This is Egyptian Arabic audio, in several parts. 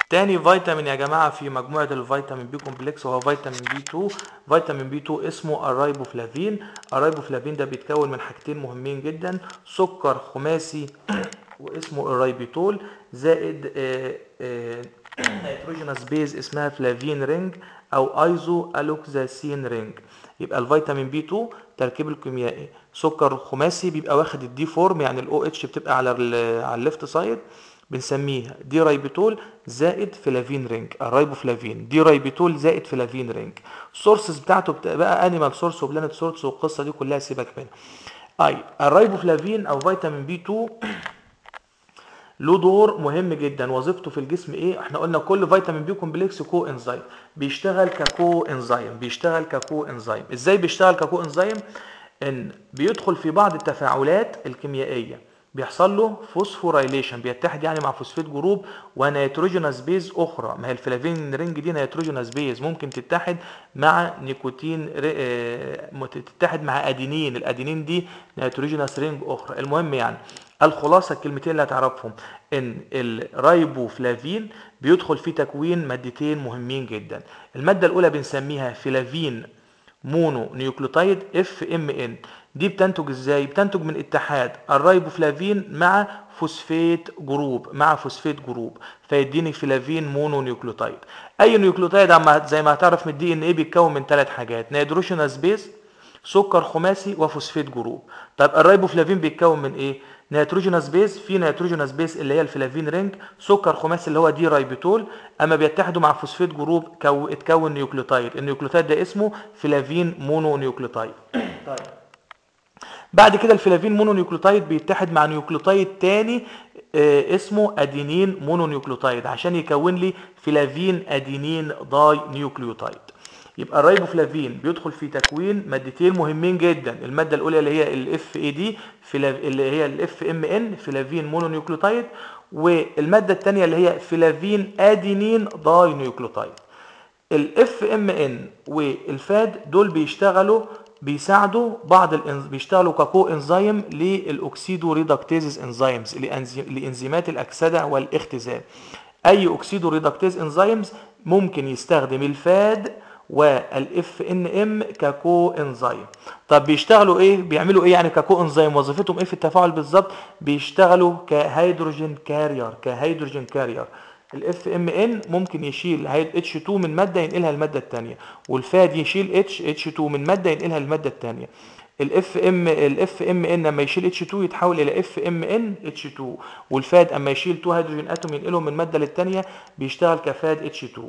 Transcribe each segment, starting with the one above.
تاني فيتامين يا جماعة في مجموعة الفيتامين بي كومبلكس وهو فيتامين بي 2 فيتامين بي 2 اسمه الرايبوفلافين الرايبوفلافين ده بيتكون من حاجتين مهمين جدا سكر خماسي واسمه الرايبيتول زائد آه، آه، نيتروجينوس بيز اسمها فلافين رينج او ايزو الوكزاسين رينج يبقى الفيتامين بي 2 تركيب الكيميائي سكر خماسي بيبقى واخد الدي فورم يعني الاو اتش بتبقى على ال على الليفت سايد بنسميها دي رايبيتول زائد فلافين رينج الرايبوفلافين دي رايبيتول زائد فلافين رينج السورسز بتاعته بتبقى انيمال سورس وبلانت سورس والقصه دي كلها سيبك منها اي الرايبوفلافين او فيتامين بي 2 له دور مهم جدا وظيفته في الجسم ايه احنا قلنا كل فيتامين بي كومبلكس كو انزيم بيشتغل ككو انزيم بيشتغل ككو انزيم ازاي بيشتغل ككو انزيم ان بيدخل في بعض التفاعلات الكيميائيه بيحصل له فوسفوريليشن بيتحد يعني مع فوسفيت جروب ونيتروجينوس بيز اخرى ما هي الفلافين رينج دي نيتروجينوس بيز ممكن تتحد مع نيكوتين ري... آه، تتحد مع ادينين الادينين دي نيتروجينوس رينج اخرى المهم يعني الخلاصه الكلمتين اللي هتعرفهم ان الرايبوفلافين بيدخل في تكوين مادتين مهمين جدا الماده الاولى بنسميها فلافين مونو نيوكليوتايد اف ام ان دي بتنتج ازاي بتنتج من اتحاد الرايبوفلافين مع فوسفيت جروب مع فوسفيت جروب فيديني فلافين مونو نيوكليوتايد اي نيوكليوتايد عم زي ما هتعرف من الدي ان ايه بيتكون من ثلاث حاجات نيتروجينوس بيز سكر خماسي وفوسفيت جروب طب الرايبوفلافين بيتكون من ايه نيتروجينوس بيز في نيتروجينوس بيز اللي هي الفلافين رينج سكر خماسي اللي هو دي رايبيتول اما بيتحدوا مع فوسفيت جروب كو اتكون نيوكليوتايد النيوكليوتايد ده اسمه فلافين مونو نيوكليوتايد طيب بعد كده الفلافين مونو نيوكليوتايد بيتحد مع نيوكليوتايد تاني آه، اسمه ادينين مونو نيوكليوتايد عشان يكون لي فلافين ادينين داي نيوكليوتايد يبقى الرايبوفلافين بيدخل في تكوين مادتين مهمين جدا الماده الاولى اللي هي الاف اي دي اللي هي الاف ام ان فلافين مونو نيوكليوتايد والماده الثانيه اللي هي فلافين ادينين داي نيوكليوتايد الاف ام ان والفاد دول بيشتغلوا بيساعدوا بعض الانز... بيشتغلوا ككو انزيم للاكسيدو ريدكتيز انزيمز لانزيمات الاكسده والاختزال اي اكسيدو ريدكتيز انزيمز ممكن يستخدم الفاد والاف ان ام ككو انزيم طب بيشتغلوا ايه بيعملوا ايه يعني ككو انزيم وظيفتهم ايه في التفاعل بالظبط بيشتغلوا كهيدروجين كارير كهيدروجين كارير الاف ام ان ممكن يشيل اتش 2 من ماده ينقلها للماده الثانيه والفاد يشيل اتش اتش 2 من ماده ينقلها للماده الثانيه الاف ام الاف ام ان لما يشيل اتش 2 يتحول الى اف ام ان اتش 2 والفاد اما يشيل 2 هيدروجين اتوم ينقلهم من ماده للثانيه بيشتغل كفاد اتش 2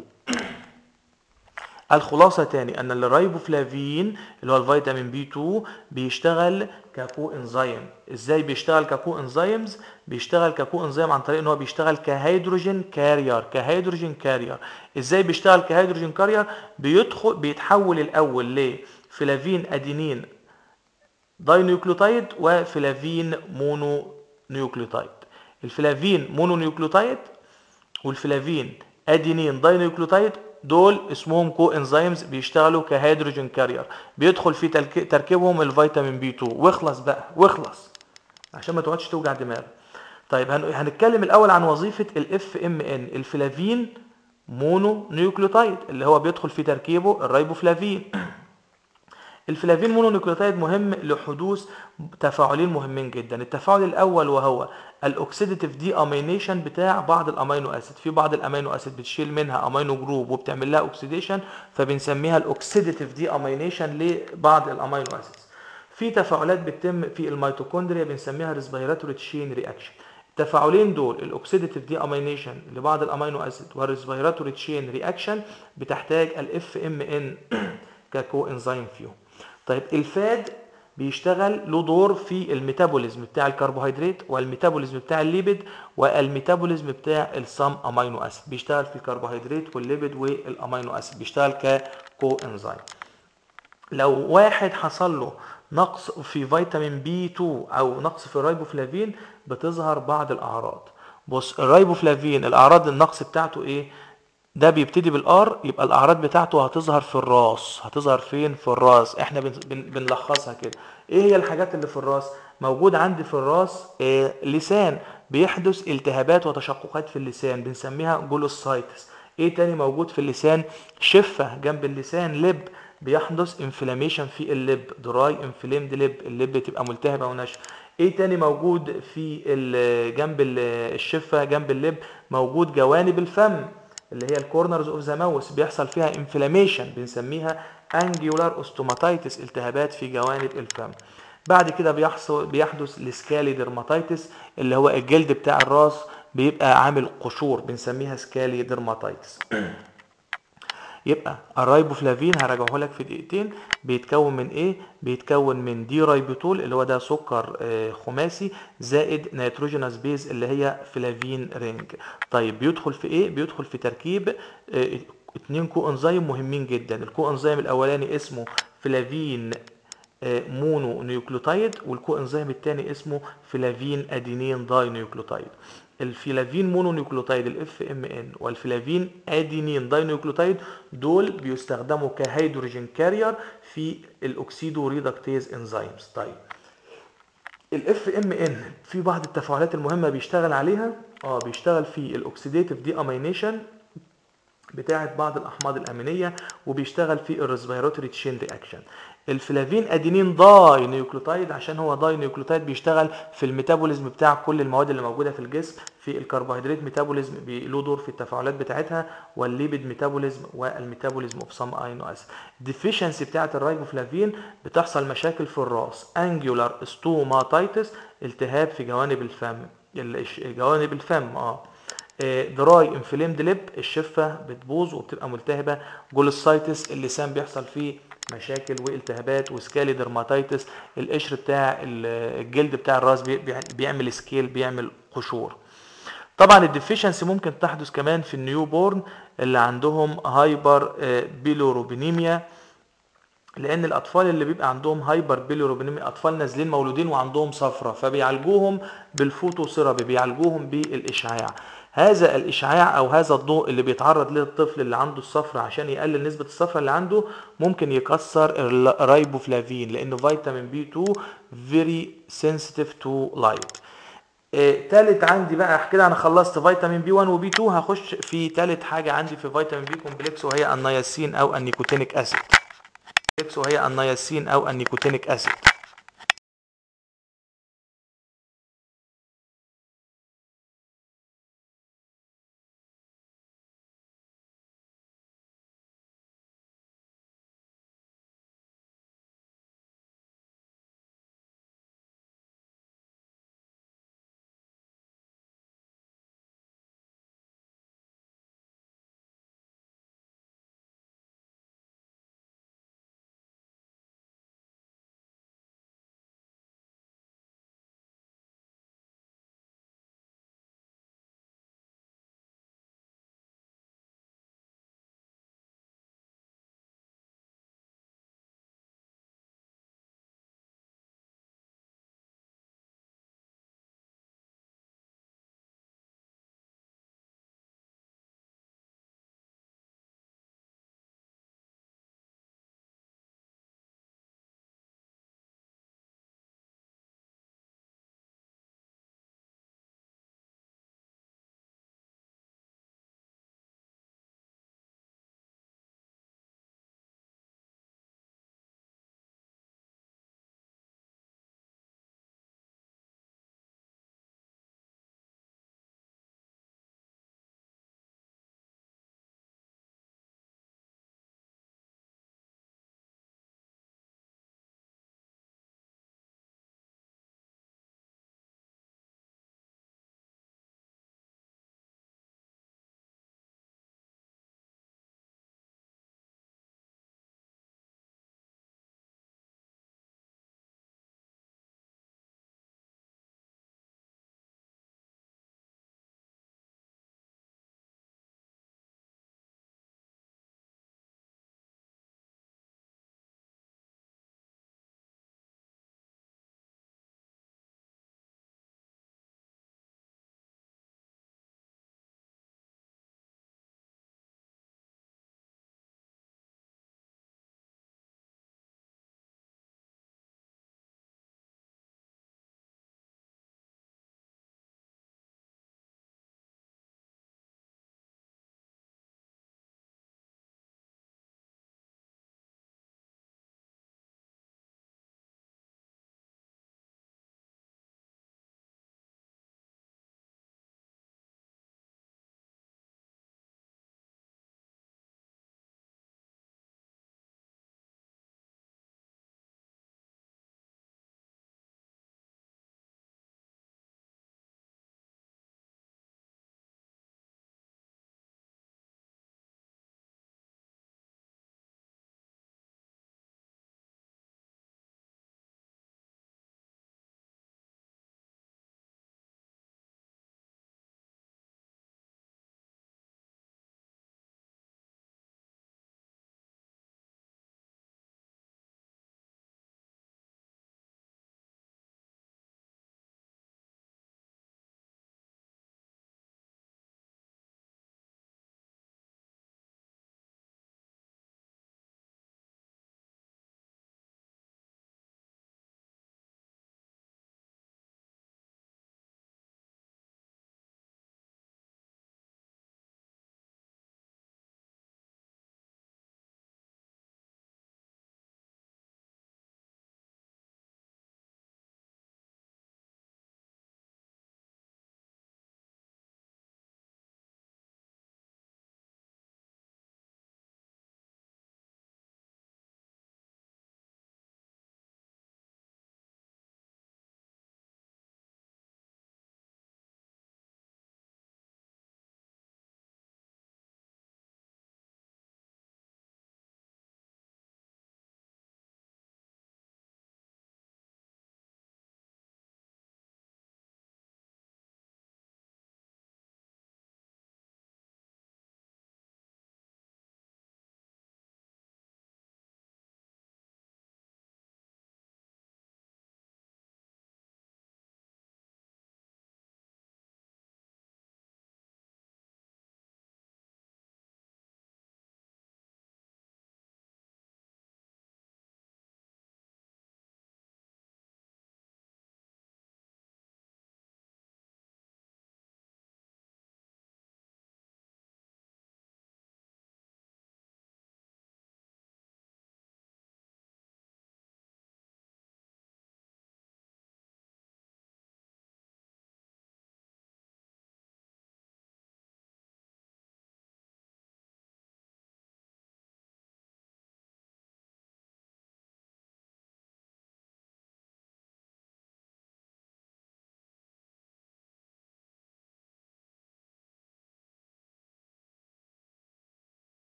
الخلاصه تاني ان الرايبوفلافين اللي هو الفيتامين بي 2 بيشتغل ككو انزيم ازاي بيشتغل ككو انزيمز بيشتغل ككو انزيم عن طريق ان هو بيشتغل كهيدروجين كارير كهيدروجين كارير ازاي بيشتغل كهيدروجين كارير بيدخل بيتحول الاول لفلافين ادينين داي نيوكليوتايد وفلافين مونو نيوكليوتايد الفلافين مونو نيوكليوتايد والفلافين ادينين داي نيوكليوتايد دول اسمهم كو انزيمز بيشتغلوا كهيدروجين كارير بيدخل في تلك- تركيبهم الفيتامين بي 2 واخلص بقى واخلص عشان ما تقعدش توجع دماغك طيب هن- هنتكلم الاول عن وظيفه الاف ام ان الفلافين مونو نيوكليوتايد اللي هو بيدخل في تركيبه الريبوفلافين الفلافين مونونيوكليوتايد مهم لحدوث تفاعلين مهمين جدا التفاعل الاول وهو الاكسيديتيف دي امينيشن بتاع بعض الامينو اسيد في بعض الامينو اسيد بتشيل منها امينو جروب وبتعمل لها اوكسيديشن فبنسميها الاكسيديتيف دي امينيشن لبعض الامينو اسيدز في تفاعلات بتتم في الميتوكوندريا بنسميها ريسبيراتوري تشين رياكشن التفاعلين دول الاكسيديتيف دي امينيشن لبعض الامينو اسيد والريسبيراتوري تشين رياكشن بتحتاج الاف ام ان ككو انزيم فيهم طيب الفاد بيشتغل له دور في الميتابوليزم بتاع الكربوهيدرات والميتابوليزم بتاع الليبيد والميتابوليزم بتاع السام امينو اسيد بيشتغل في الكربوهيدرات والليبيد والامينو اسيد بيشتغل ككو انزيم لو واحد حصل له نقص في فيتامين بي 2 او نقص في الريبوفلافين بتظهر بعض الاعراض بص الريبوفلافين الاعراض النقص بتاعته ايه ده بيبتدي بالار يبقى الاعراض بتاعته هتظهر في الراس هتظهر فين في الراس احنا بن بن بنلخصها كده ايه هي الحاجات اللي في الراس موجود عندي في الراس آه لسان بيحدث التهابات وتشققات في اللسان بنسميها جلوسايتس ايه تاني موجود في اللسان شفة جنب اللسان لب بيحدث انفلاميشن في اللب دراي انفليمد لب اللب تبقى ملتهبة وناشفة ايه تاني موجود في ال- جنب ال- الشفة جنب اللب موجود جوانب الفم اللي هي الكورنرز اوف ذا ماوس بيحصل فيها انفلاميشن بنسميها انجيولار اوستوماتايتس التهابات في جوانب الفم بعد كده بيحصل بيحدث السكالي ديرماتايتس اللي هو الجلد بتاع الراس بيبقى عامل قشور بنسميها سكالي ديرماتايتس يبقى الرايبوفلافين هراجعه لك في دقيقتين بيتكون من ايه بيتكون من دي رايبوتول اللي هو ده سكر آه، خماسي زائد نيتروجينوس بيز اللي هي فلافين رينج طيب بيدخل في ايه بيدخل في تركيب آه، اتنين كو انزيم مهمين جدا الكو انزيم الاولاني اسمه فلافين آه، مونو نيوكليوتايد والكو انزيم الثاني اسمه فلافين ادينين داي نيوكليوتايد الفلافين مونو نيوكليوتايد الاف ام ان والفلافين ادينين داي نيوكليوتايد دول بيستخدموا كهيدروجين كارير في الاكسيدو ريدكتيز انزيمز طيب الاف ام ان في بعض التفاعلات المهمه بيشتغل عليها اه بيشتغل في الاكسيديتيف دي امينيشن بتاعه بعض الاحماض الامينيه وبيشتغل في الريسبيراتوري تشين رياكشن الفلافين ادينين داي نيوكليوتايد عشان هو داي نيوكليوتايد بيشتغل في الميتابوليزم بتاع كل المواد اللي موجوده في الجسم في الكربوهيدرات ميتابوليزم له دور في التفاعلات بتاعتها والليبيد ميتابوليزم والميتابوليزم اوف سام اينو اسيد الديفيشنسي بتاعه الرايبوفلافين بتحصل مشاكل في الراس انجولار ستوماتايتس التهاب في جوانب الفم الش- جوانب الفم اه دراي انفليمد لب الشفه بتبوظ وبتبقى ملتهبه جولوسايتس اللسان بيحصل فيه مشاكل والتهابات وسكالي درماتيتس القشر بتاع ال- الجلد بتاع الراس بي- بي- بيعمل سكيل بيعمل قشور طبعا الديفيشنسي ممكن تحدث كمان في النيو بورن اللي عندهم هايبر بيلوروبينيميا لان الاطفال اللي بيبقى عندهم هايبر بيليروبينيميا اطفال نازلين مولودين وعندهم صفرة فبيعالجوهم بالفوتو ثيرابي بيعالجوهم بالاشعاع هذا الاشعاع او هذا الضوء اللي بيتعرض له الطفل اللي عنده الصفرة عشان يقلل نسبة الصفرة اللي عنده ممكن يكسر الرايبوفلافين لان فيتامين بي 2 very sensitive to light آه، تالت عندي بقى كده انا خلصت فيتامين بي 1 وبي 2 هخش في تالت حاجة عندي في فيتامين بي كومبلكس وهي النياسين او النيكوتينيك اسيد كومبلكس وهي النياسين او النيكوتينيك اسيد